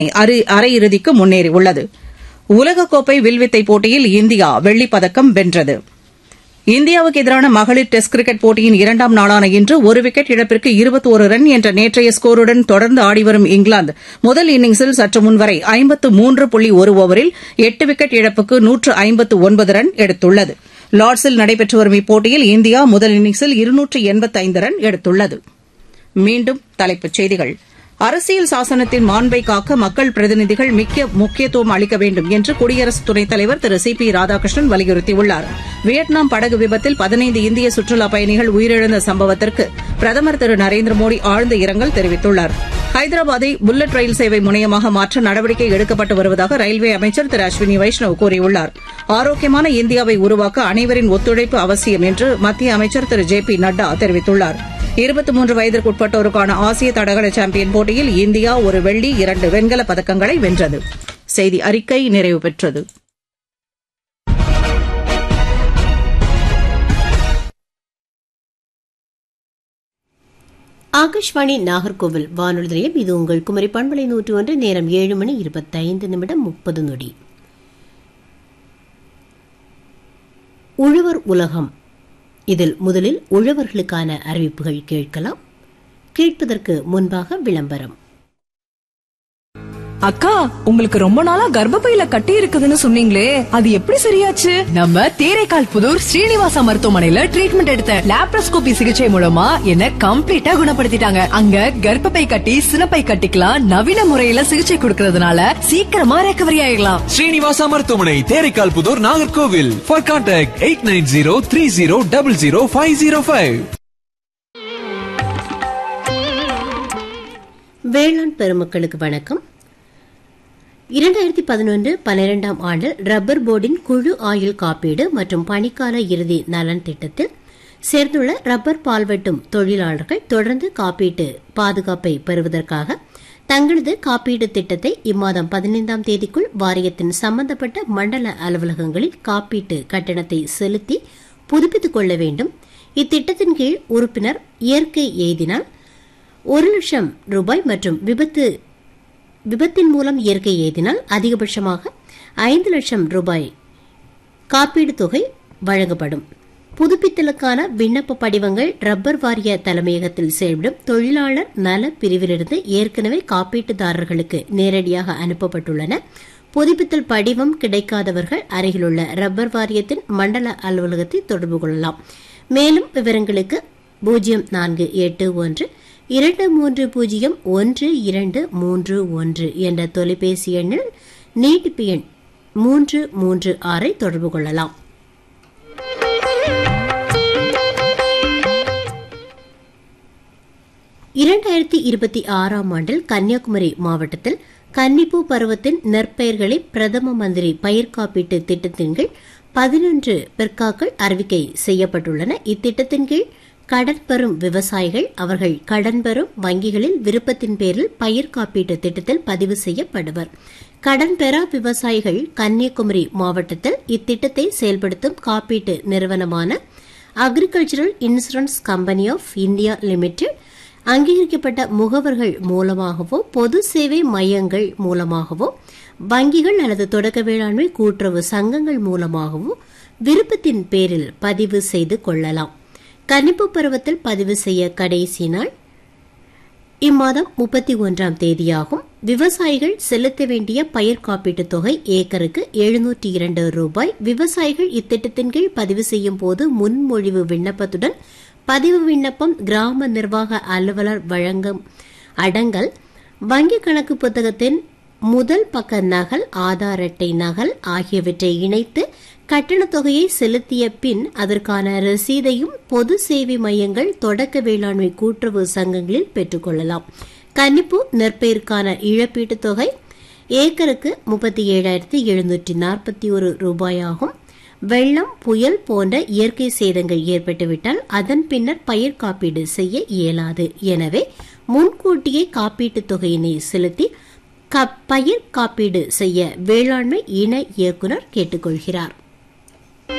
அரை- அரையிறுதிக்கு முன்னேறியுள்ளது உலகக்கோப்பை வில்வித்தை போட்டியில் இந்தியா வெள்ளிப் பதக்கம் வென்றது இந்தியாவுக்கு எதிரான மகளிர் டெஸ்ட் கிரிக்கெட் போட்டியின் இரண்டாம் நாளான இன்று ஒரு விக்கெட் இழப்பிற்கு இருபத்தோரு ரன் என்ற நேற்றைய ஸ்கோருடன் தொடர்ந்து ஆடிவரும் இங்கிலாந்து முதல் இன்னிங்ஸில் சற்று முன்வரை ஐம்பத்து மூன்று புள்ளி ஒரு ஓவரில் எட்டு விக்கெட் இழப்புக்கு நூற்று ஐம்பத்து ஒன்பது ரன் எடுத்துள்ளது லார்ட்ஸில் நடைபெற்று வரும் இப்போட்டியில் இந்தியா முதல் இன்னிங்ஸில் இருநூற்று எண்பத்தைந்து ரன் எடுத்துள்ளது மீண்டும் தலைப்புச் செய்திகள் அரசியல் சாசனத்தின் மாண்பை காக்க மக்கள் பிரதிநிதிகள் மிக்க முக்கியத்துவம் அளிக்க வேண்டும் என்று குடியரசு துணைத் தலைவர் திரு சி பி ராதாகிருஷ்ணன் வலியுறுத்தியுள்ளார் வியட்நாம் படகு விபத்தில் பதினைந்து இந்திய சுற்றுலாப் பயணிகள் உயிரிழந்த சம்பவத்திற்கு பிரதமர் திரு நரேந்திர மோடி ஆழ்ந்த இரங்கல் தெரிவித்துள்ளார் ஹைதராபாத்தை புல்லட் ரயில் சேவை முனையமாக மாற்ற நடவடிக்கை எடுக்கப்பட்டு வருவதாக ரயில்வே அமைச்சர் திரு அஸ்வினி வைஷ்ணவ் கூறியுள்ளார் ஆரோக்கியமான இந்தியாவை உருவாக்க அனைவரின் ஒத்துழைப்பு அவசியம் என்று மத்திய அமைச்சர் திரு ஜே பி நட்டா தெரிவித்துள்ளார் இருபத்தி மூன்று வயதிற்குட்பட்டோருக்கான ஆசிய தடகள சாம்பியன் போட்டியில் இந்தியா ஒரு வெள்ளி இரண்டு வெண்கலப் பதக்கங்களை வென்றது செய்தி அறிக்கை நிறைவு பெற்றது ஆகாஷ்வாணி நாகர்கோவில் வானொலி நிலையம் இது உங்கள் குமரி பண்பலை நூற்று ஒன்று நேரம் ஏழு மணி இருபத்தைந்து நிமிடம் முப்பது நொடி உழவர் உலகம் இதில் முதலில் உழவர்களுக்கான அறிவிப்புகள் கேட்கலாம் கேட்பதற்கு முன்பாக விளம்பரம் அக்கா உங்களுக்கு ரொம்ப நாளா கர்ப்பப்பையில கட்டி இருக்குதுன்னு சொன்னீங்களே அது எப்படி சரியாச்சு நம்ம தேரைக்கால் புதூர் ஸ்ரீனிவாசா மருத்துவமனையில ட்ரீட்மெண்ட் எடுத்த லாப்ரோஸ்கோபி சிகிச்சை மூலமா என்ன கம்ப்ளீட்டா குணப்படுத்திட்டாங்க அங்க கர்ப்பப்பை கட்டி சினப்பை கட்டிக்கலாம் நவீன முறையில சிகிச்சை கொடுக்கறதுனால சீக்கிரமா ரெக்கவரி ஆயிடலாம் ஸ்ரீனிவாசா மருத்துவமனை Theraikal Puthur Nagercoil for contact eight nine zero three zero double zero five zero five வேளாண் பெருமக்களுக்கு வணக்கம் இரண்டாயிரத்தி பதினொன்று பன்னிரெண்டாம் ஆண்டில் ரப்பர் போர்டின் குழு ஆயுள் காப்பீடு மற்றும் பணிக்கால இறுதி நலன் திட்டத்தில் சேர்ந்துள்ள ரப்பர் பால் வெட்டும் தொழிலாளர்கள் தொடர்ந்து காப்பீட்டு பாதுகாப்பை பெறுவதற்காக தங்களது காப்பீடு திட்டத்தை இம்மாதம் பதினைந்தாம் தேதிக்குள் வாரியத்தின் சம்பந்தப்பட்ட மண்டல அலுவலகங்களில் காப்பீட்டு கட்டணத்தை செலுத்தி புதுப்பித்துக் கொள்ள வேண்டும் இத்திட்டத்தின் கீழ் உறுப்பினர் இயற்கை எய்தினால் ஒரு லட்சம் ரூபாய் மற்றும் விபத்து விபத்தின் மூலம் இயற்கை எய்தினால் அதிகபட்சமாக ஐந்து லட்சம் ரூபாய் காப்பீடு தொகை வழங்கப்படும் புதுப்பித்தலுக்கான விண்ணப்ப படிவங்கள் ரப்பர் வாரிய தலைமையகத்தில் செயல்படும் தொழிலாளர் நல பிரிவிலிருந்து ஏற்கனவே காப்பீட்டுதாரர்களுக்கு நேரடியாக அனுப்பப்பட்டுள்ளன புதுப்பித்தல் படிவம் கிடைக்காதவர்கள் அருகிலுள்ள ரப்பர் வாரியத்தின் மண்டல அலுவலகத்தை தொடர்பு கொள்ளலாம் மேலும் விவரங்களுக்கு பூஜ்ஜியம் நான்கு எட்டு ஒன்று இரண்டு மூன்று பூஜ்ஜியம் ஒன்று இரண்டு மூன்று ஒன்று என்ற தொலைபேசி எண்ணில் நீட்டிப்பு எண் மூன்று மூன்று ஆறை தொடர்பு கொள்ளலாம் இரண்டாயிரத்தி இருபத்தி ஆறாம் ஆண்டில் கன்னியாகுமரி மாவட்டத்தில் கன்னிப்பூ பருவத்தின் நெற்பயிர்களை பிரதம மந்திரி பயிர் காப்பீட்டு திட்டத்தின் கீழ் பதினொன்று பெர்காக்கள் அறிவிக்கை செய்யப்பட்டுள்ளன இத்திட்டத்தின் கீழ் கடன் பெறும் விவசாயிகள் அவர்கள் கடன் பெறும் வங்கிகளில் விருப்பத்தின் பேரில் பயிர் காப்பீட்டு திட்டத்தில் பதிவு செய்யப்படுவர் கடன் பெறா விவசாயிகள் கன்னியாகுமரி மாவட்டத்தில் இத்திட்டத்தை செயல்படுத்தும் காப்பீட்டு நிறுவனமான agricultural insurance company of India limited அங்கீகரிக்கப்பட்ட முகவர்கள் மூலமாகவோ பொது சேவை மையங்கள் மூலமாகவோ வங்கிகள் அல்லது தொடக்க வேளாண்மை கூட்டுறவு சங்கங்கள் மூலமாகவோ விருப்பத்தின் பேரில் பதிவு செய்து கொள்ளலாம் கணிப்பு பருவத்தில் பதிவு செய்ய கடைசி நாள் இம்மாதம் முப்பத்தி ஒன்றாம் தேதியாகும் விவசாயிகள் செலுத்த வேண்டிய பயிர் காப்பீட்டுத் தொகை ஏக்கருக்கு எழுநூற்றி இரண்டு ரூபாய் விவசாயிகள் இத்திட்டத்தின் கீழ் பதிவு செய்யும் போது முன்மொழிவு விண்ணப்பத்துடன் பதிவு விண்ணப்பம் கிராம நிர்வாக அலுவலர் வழங்கும் அடங்கல் வங்கி கணக்கு புத்தகத்தின் முதல் பக்க நகல் ஆதார் அட்டை நகல் ஆகியவற்றை இணைத்து கட்டணத் தொகையை செலுத்திய பின் அதற்கான ரசீதையும் பொது சேவை மையங்கள் தொடக்க வேளாண்மை கூட்டுறவு சங்கங்களில் பெற்றுக்கொள்ளலாம் கன்னிப்பு நெற்பயிர்க்கான இழப்பீட்டுத் தொகை ஏக்கருக்கு முப்பத்தி ஏழாயிரத்தி எழுநூற்றி நாற்பத்தி ஒரு ரூபாயாகும் வெள்ளம் புயல் போன்ற இயற்கை சேதங்கள் ஏற்பட்டுவிட்டால் அதன் பின்னர் பயிர் காப்பீடு செய்ய இயலாது எனவே முன்கூட்டியே காப்பீட்டுத் தொகையினை செலுத்தி பயிர் காப்பீடு செய்ய வேளாண்மை இணை இயக்குநர் கேட்டுக்கொள்கிறார்